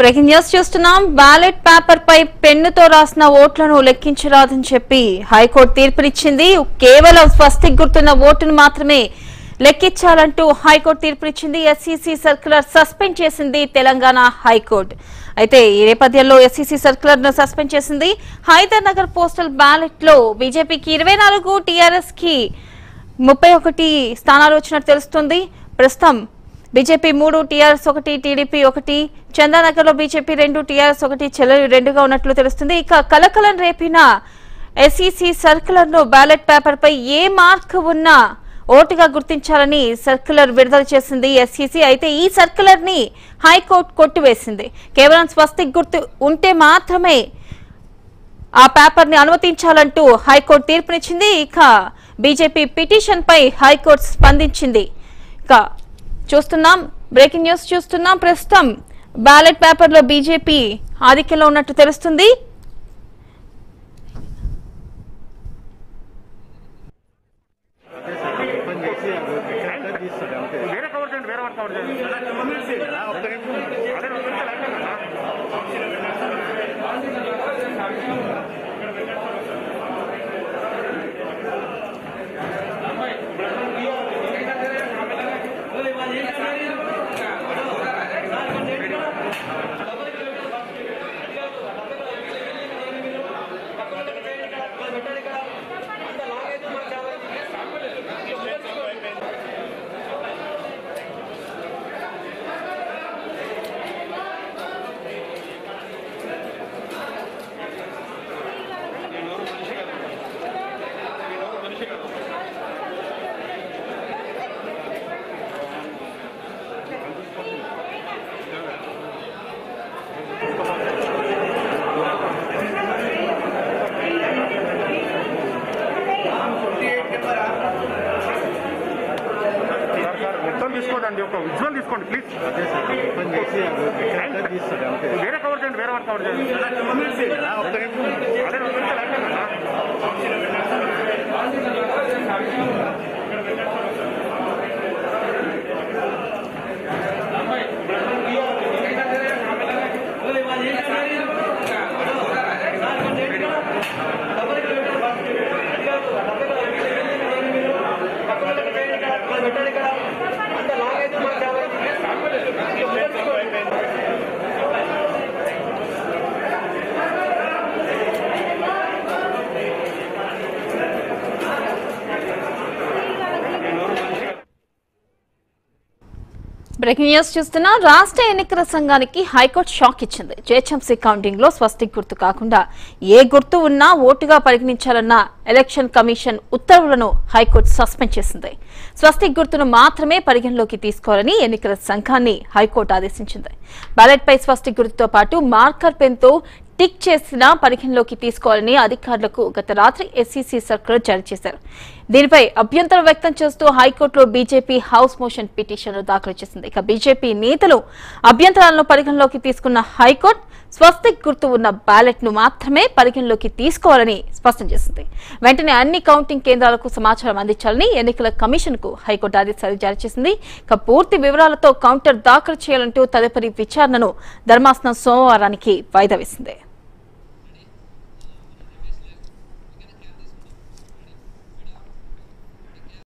Breaking news చూస్తున్నాం ballot paper పై పెన్నుతో రాసిన ఓట్లను లెక్కించరాదని చెప్పి హైకోర్టు తీర్పునిచ్చింది కేవలం స్వస్తిక్ గుర్తున్న ఓటును మాత్రమే లెక్కించాలంటూ హైకోర్టు తీర్పునిచ్చింది ఎస్సీసీ సర్క్యులర్ సస్పెండ్ చేసింది తెలంగాణ హైకోర్టు అయితే ఈ నేపథ్యంలో ఎస్సీసీ సర్క్యులర్ ను సస్పెండ్ చేసింది హైదర్ నగర్ పోస్టల్ బ్యాలెట్ లో బీజేపీకి ఇరవై నాలుగు టీఆర్ఎస్ కి ముప్పై ఒకటి స్థానాలు వచ్చినట్టు తెలుస్తుంది ప్రస్తుతం బీజేపీ మూడు టీఆర్ఎస్ ఒకటి టీడీపీ ఒకటి చందానగర్ లో బీజేపీ రెండు టీఆర్ఎస్ ఒకటి చెల్లెలు రెండుగా ఉన్నట్లు తెలుస్తుంది ఇక కలకలం రేపిన ఎస్ఈసి సర్కులర్ ను బ్యాలెట్ పేపర్ పై ఏ మార్క్ ఉన్నా ఓటుగా గుర్తించాలని సర్క్యులర్ విడుదల చేసింది ఎస్ఈసి అయితే ఈ సర్క్యులర్ ని హైకోర్టు కొట్టివేసింది కేవలం స్వస్తిక్ గుర్తు ఉంటే మాత్రమే ఆ పేపర్ ని అనుమతించాలంటూ హైకోర్టు తీర్పునిచ్చింది ఇక బీజేపీ పిటిషన్ పై హైకోర్టు స్పందించింది ఇక చూస్తున్నాం బ్రేకింగ్ న్యూస్ చూస్తున్నాం ప్రస్తుతం బ్యాలెట్ పేపర్ లో బీజేపీ ఆధిక్యంలో ఉన్నట్టు తెలుస్తుంది వేరే కవర్ చేయండి వేరే వాటి కవర్ చేయండి అదే రెండు నిమిషాలు అయిపోయింది కదా. సార్ సార్ మొత్తం తీసుకోండి ఒక విజువల్ తీసుకోండి ప్లీజ్ వేరే కవర్ చేయండి వేరే వాటి కవర్ చేయండి అదే రెండు నిమిషాలు అయిపోయింది కదా. బ్రేకింగ్ న్యూస్ చూస్తున్నా రాష్ట్ర ఎన్నికల సంఘానికి హైకోర్టు షాక్ ఇచ్చింది జేహెచ్ఎంసీ కౌంటింగ్ లో స్వస్తిక్ గుర్తు కాకుండా ఏ గుర్తు ఉన్నా ఓటుగా పరిగణించాలన్న ఎలక్షన్ కమిషన్ ఉత్తర్వులను హైకోర్టు సస్పెండ్ చేసింది స్వస్తిక్ గుర్తును మాత్రమే పరిగణలోకి తీసుకోవాలని ఎన్నికల సంఘాన్ని హైకోర్టు ఆదేశించింది బ్యాలెట్ పై స్వస్తిక్ గుర్తుతో పాటు మార్కర్ పెన్ తో టిక్ చేసిన పరిగణలోకి తీసుకోవాలని అధికారులకు గత రాత్రి ఎస్సీసీ సర్కులర్ జారీ చేశారు దీనిపై అభ్యంతరం వ్యక్తం చేస్తూ హైకోర్టులో బీజేపీ హౌస్ మోషన్ పిటిషన్ దాఖలు చేసింది ఇక బీజేపీ నేతలు అభ్యంతరాలను పరిగణలోకి తీసుకున్న హైకోర్టు స్వస్తిక్ గుర్తు ఉన్న బ్యాలెట్ ను మాత్రమే పరిగణలోకి తీసుకోవాలని స్పష్టం చేసింది వెంటనే అన్ని కౌంటింగ్ కేంద్రాలకు సమాచారం అందించాలని ఎన్నికల కమిషన్ కు హైకోర్టు ఆదేశాలు జారీ చేసింది ఇక పూర్తి వివరాలతో కౌంటర్ దాఖలు చేయాలంటూ తదుపరి విచారణను ధర్మాసనం సోమవారానికి వాయిదా వేసింది